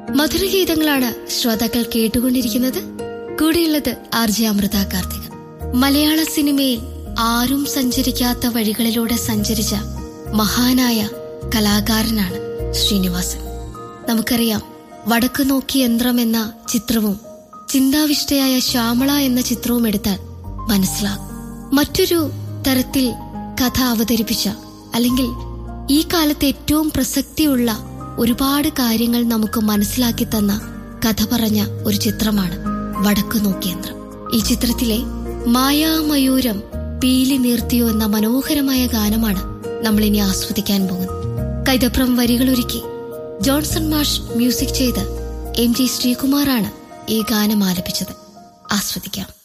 മധുരഗീതങ്ങളാണ് ശ്രോതാക്കൾ കേട്ടുകൊണ്ടിരിക്കുന്നത് കൂടെയുള്ളത് ആർ ജെ അമൃത കാർത്തിക മലയാള സിനിമയിൽ ആരും സഞ്ചരിക്കാത്ത വഴികളിലൂടെ സഞ്ചരിച്ച മഹാനായ കലാകാരനാണ് ശ്രീനിവാസൻ നമുക്കറിയാം വടക്കു നോക്കി യന്ത്രം എന്ന ചിത്രവും ചിന്താവിഷ്ടയായ ശ്യാമള എന്ന ചിത്രവും എടുത്താൽ മനസ്സിലാകും മറ്റൊരു തരത്തിൽ കഥ അവതരിപ്പിച്ച അല്ലെങ്കിൽ ഈ കാലത്ത് ഏറ്റവും പ്രസക്തിയുള്ള ഒരുപാട് കാര്യങ്ങൾ നമുക്ക് മനസ്സിലാക്കി തന്ന കഥ പറഞ്ഞ ഒരു ചിത്രമാണ് വടക്കു നോക്കിയന്ത്രം ഈ ചിത്രത്തിലെ മായാമയൂരം പീലി നീർത്തിയോ എന്ന മനോഹരമായ ഗാനമാണ് നമ്മൾ ഇനി ആസ്വദിക്കാൻ പോകുന്നത് കൈതപ്രം വരികളൊരുക്കി ജോൺസൺ മാഷ് മ്യൂസിക് ചെയ്ത് എം ജി ശ്രീകുമാറാണ് ഈ ഗാനം ആലപിച്ചത് ആസ്വദിക്കാം